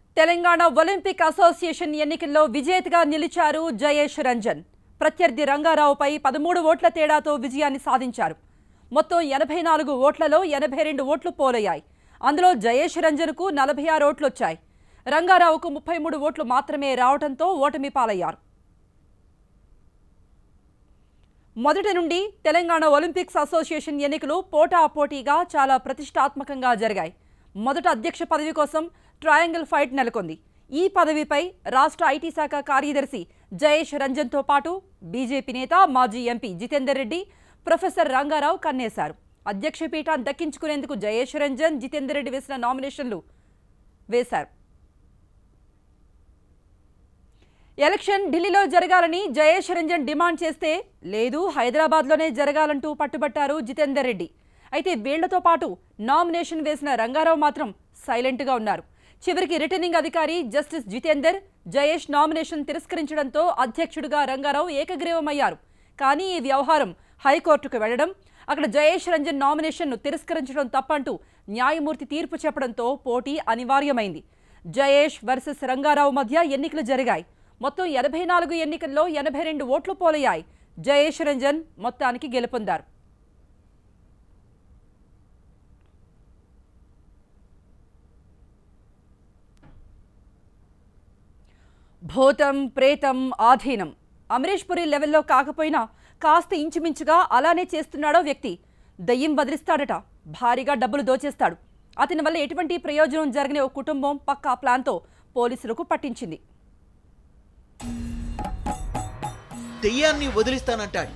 Telangana Olympic association ఎన్నికల్లో విజేతగా నిలిచారు జయేష్ రంజన్ ప్రత్యర్థి రంగారావుపై పదమూడు ఓట్ల తేడాతో విజయాన్ని సాధించారు మొత్తం ఎనభై నాలుగు ఓట్లలో ఎనభై రెండు ఓట్లు పోలయ్యాయి అందులో జయేష్ రంజన్కు నలభై ఆరు ఓట్లు వచ్చాయి రంగారావుకు ముప్పై మూడు ఓట్లు మాత్రమే రావడంతో ఓటమి పాలయ్యారు మొదటి నుండి తెలంగాణ ఒలింపిక్స్ అసోసియేషన్ ఎన్నికలు పోటాపోటీగా చాలా ప్రతిష్టాత్మకంగా జరిగాయి మొదట అధ్యక్ష పదవి కోసం ట్రయాంగిల్ ఫైట్ నెలకొంది ఈ పదవిపై రాష్ట్ర ఐటీ శాఖ కార్యదర్శి జయేష్ రంజన్తో పాటు బీజేపీ నేత మాజీ ఎంపీ జితేందర్ రెడ్డి ప్రొఫెసర్ రంగారావు కన్నేశారు అధ్యక్ష పీఠాన్ని దక్కించుకునేందుకు జయేష్ రంజన్ జితేందర్ రెడ్డి వేసిన నామినేషన్లు వేశారు ఎలక్షన్ ఢిల్లీలో జరగాలని జయేష్ రంజన్ డిమాండ్ చేస్తే లేదు హైదరాబాద్లోనే జరగాలంటూ పట్టుబట్టారు జితేందర్ రెడ్డి అయితే వీళ్లతో పాటు నామినేషన్ వేసిన రంగారావు మాత్రం సైలెంట్గా ఉన్నారు చివరికి రిటర్నింగ్ అధికారి జస్టిస్ జితేందర్ జయేష్ నామినేషన్ తిరస్కరించడంతో అధ్యక్షుడిగా రంగారావు ఏకగ్రీవమయ్యారు కానీ ఈ వ్యవహారం హైకోర్టుకు వెళ్లడం అక్కడ జయేష్ రంజన్ నామినేషన్ను తిరస్కరించడం తప్పంటూ న్యాయమూర్తి తీర్పు చెప్పడంతో పోటీ అనివార్యమైంది జయేష్ వర్సెస్ రంగారావు మధ్య ఎన్నికలు జరిగాయి మొత్తం ఎనభై నాలుగు ఎన్నికల్లో ఎనభై రెండు ఓట్లు పోలయ్యాయి జయేష్ రంజన్ మొత్తానికి గెలుపొందారు భూతం ప్రేతం ఆధీనం అమరీష్ పురి లెవెల్లో కాకపోయినా కాస్త ఇంచుమించుగా అలానే చేస్తున్నాడో వ్యక్తి దయ్యం వదిలిస్తాడట భారీగా డబ్బులు దోచేస్తాడు అతని వల్ల ఎటువంటి ప్రయోజనం జరగని ఓ కుటుంబం పక్కా ప్లాన్తో పోలీసులకు పట్టించింది దెయ్యాన్ని వదిలిస్తానంటాడు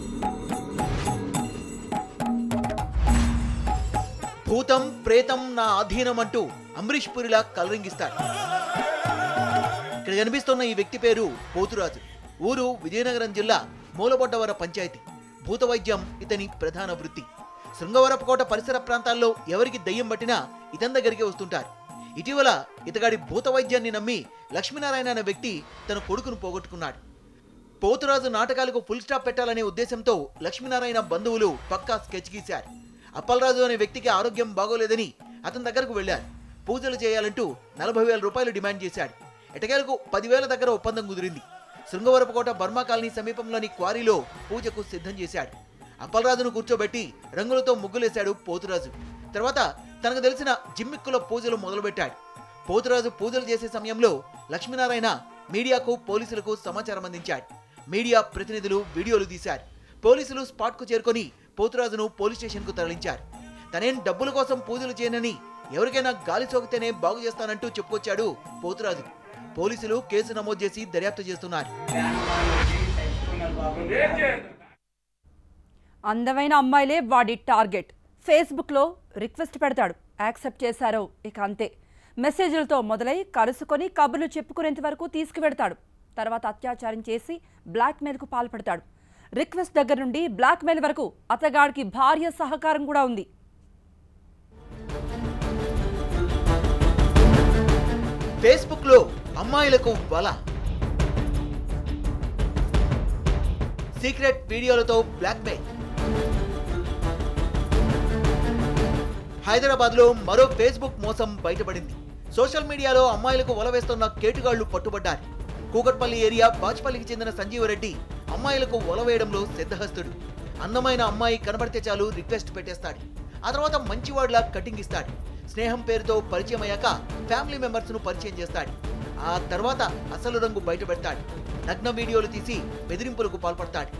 భూతం ప్రేతం నా అధీనం అంటూ అంబరీష్ పురిలా కలరింగిస్తాడు ఇక్కడ కనిపిస్తున్న ఈ వ్యక్తి పేరు పోతురాజు ఊరు విజయనగరం జిల్లా మూలబొడ్డవర పంచాయతీ భూత వైద్యం ఇతని ప్రధాన వృత్తి శృంగవరపుకోట పరిసర ప్రాంతాల్లో ఎవరికి దయ్యం పట్టినా ఇతని దగ్గరికి వస్తుంటారు ఇటీవల ఇతగాడి భూత వైద్యాన్ని నమ్మి లక్ష్మీనారాయణ అనే వ్యక్తి తన కొడుకును పోగొట్టుకున్నాడు పోతురాజు నాటకాలకు ఫుల్ స్టాప్ పెట్టాలనే ఉద్దేశంతో లక్ష్మీనారాయణ బంధువులు పక్కా స్కెచ్ గీశారు అప్పలరాజు అనే వ్యక్తికి ఆరోగ్యం బాగోలేదని అతని దగ్గరకు వెళ్లారు పూజలు చేయాలంటూ నలభై వేల రూపాయలు డిమాండ్ చేశాడు ఎటకేలకు పదివేల దగ్గర ఒప్పందం కుదిరింది శృంగవరపుకోట బర్మా కాలనీ సమీపంలోని క్వారీలో పూజకు సిద్ధం చేశాడు అప్పలరాజును కూర్చోబెట్టి రంగులతో ముగ్గులేశాడు పోతురాజు తర్వాత తనకు తెలిసిన జిమ్మిక్కుల పూజలు మొదలుపెట్టాడు పోతురాజు పూజలు చేసే సమయంలో లక్ష్మీనారాయణ మీడియాకు పోలీసులకు సమాచారం అందించాడు మీడియా ప్రతినిధులు వీడియోలు తీశారు పోలీసులు స్పాట్కు చేరుకొని పోతురాజును పోలీస్ స్టేషన్కు తరలించారు తనేం డబ్బుల కోసం పూజలు చేయనని ఎవరికైనా గాలి సోకితేనే బాగు చేస్తానంటూ చెప్పుకొచ్చాడు పోతురాజు పోలీసులు కేసు నమోదు చేసి దర్యాప్తు చేస్తున్నారు అందమైన అమ్మాయిలే వాడి టార్గెట్ ఫేస్బుక్లో రిక్వెస్ట్ పెడతాడు యాక్సెప్ట్ చేశారో ఇక అంతే మెసేజ్లతో మొదలై కలుసుకొని కబుర్లు చెప్పుకునేంత వరకు తీసుకువెడతాడు తర్వాత అత్యాచారం చేసి బ్లాక్మెయిల్కు పాల్పడతాడు రిక్వెస్ట్ దగ్గర నుండి బ్లాక్మెయిల్ వరకు అతగాడికి భార్య సహకారం కూడా ఉంది ఫేస్బుక్ లో అమ్మాయిలకు వల సీక్రెట్ వీడియోలతో బ్లాక్మెయిల్ హైదరాబాద్ లో మరో ఫేస్బుక్ మోసం బయటపడింది సోషల్ మీడియాలో అమ్మాయిలకు వల వేస్తున్న కేటుగాళ్లు పట్టుబడ్డారు కూకట్పల్లి ఏరియా బాచ్పల్లికి చెందిన సంజీవరెడ్డి అమ్మాయిలకు వల వేయడంలో సిద్ధహస్తుడు అందమైన అమ్మాయి కనబడితే చాలు రిక్వెస్ట్ పెట్టేస్తాడు ఆ తర్వాత మంచివాడిలా కటింగ్ ఇస్తాడు స్నేహం పేరుతో పరిచయం అయ్యాక ఫ్యామిలీ మెంబర్స్ ను పరిచయం చేస్తాడు ఆ తర్వాత అసలు రంగు బయట పెడతాడు నగ్న వీడియోలు తీసి బెదిరింపులకు పాల్పడతాడు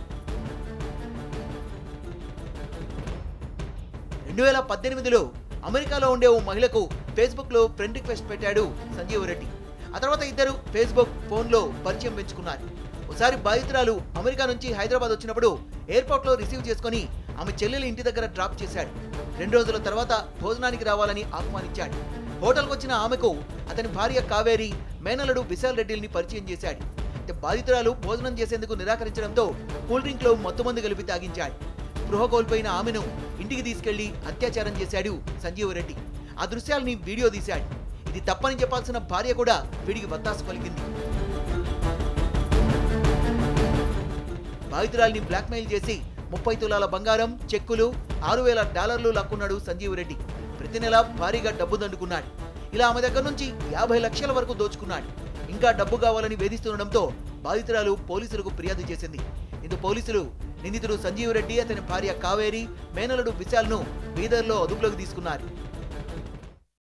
రెండు వేల పద్దెనిమిదిలో అమెరికాలో ఉండే ఓ మహిళకు ఫేస్బుక్ లో ఫ్రెండ్ రిక్వెస్ట్ పెట్టాడు సంజీవ్ రెడ్డి ఆ తర్వాత ఇద్దరు ఫేస్బుక్ ఫోన్లో పరిచయం పెంచుకున్నారు ఒకసారి బాధితురాలు అమెరికా నుంచి హైదరాబాద్ వచ్చినప్పుడు ఎయిర్పోర్ట్ లో రిసీవ్ చేసుకొని ఆమె చెల్లెలి ఇంటి దగ్గర డ్రాప్ చేశాడు రెండు రోజుల తర్వాత భోజనానికి రావాలని ఆహ్వానించాడు హోటల్కి వచ్చిన ఆమెకు అతని భార్య కావేరి మేనలుడు విశాల్ రెడ్డిని పరిచయం చేశాడు అయితే బాధితురాలు భోజనం చేసేందుకు నిరాకరించడంతో కూల్ డ్రింక్ లో మత్తుమందు కలిపి తాగించాడు స్పృహ కోల్పోయిన ఆమెను ఇంటికి తీసుకెళ్లి అత్యాచారం చేశాడు సంజీవ్ రెడ్డి ఆ దృశ్యాల్ని వీడియో తీశాడు ఇది తప్పని చెప్పాల్సిన భార్య కూడా వీడికి వత్తాసు పలికింది బాధితురాల్ని బ్లాక్మెయిల్ చేసి ముప్పై తులాల బంగారం చెక్కులు ఆరు వేల డాలర్లు లాక్కున్నాడు సంజీవ్ రెడ్డి ప్రతి నెల భారీగా డబ్బు దండుకున్నాడు ఇలా ఆమె దగ్గర నుంచి యాభై లక్షల వరకు దోచుకున్నాడు ఇంకా డబ్బు కావాలని వేధిస్తుండడంతో బాధితురాలు పోలీసులకు ఫిర్యాదు చేసింది ఇందు పోలీసులు నిందితుడు సంజీవ్ రెడ్డి అతని భార్య కావేరి మేనలుడు విశాల్ను బీదర్లో అదుపులోకి తీసుకున్నారు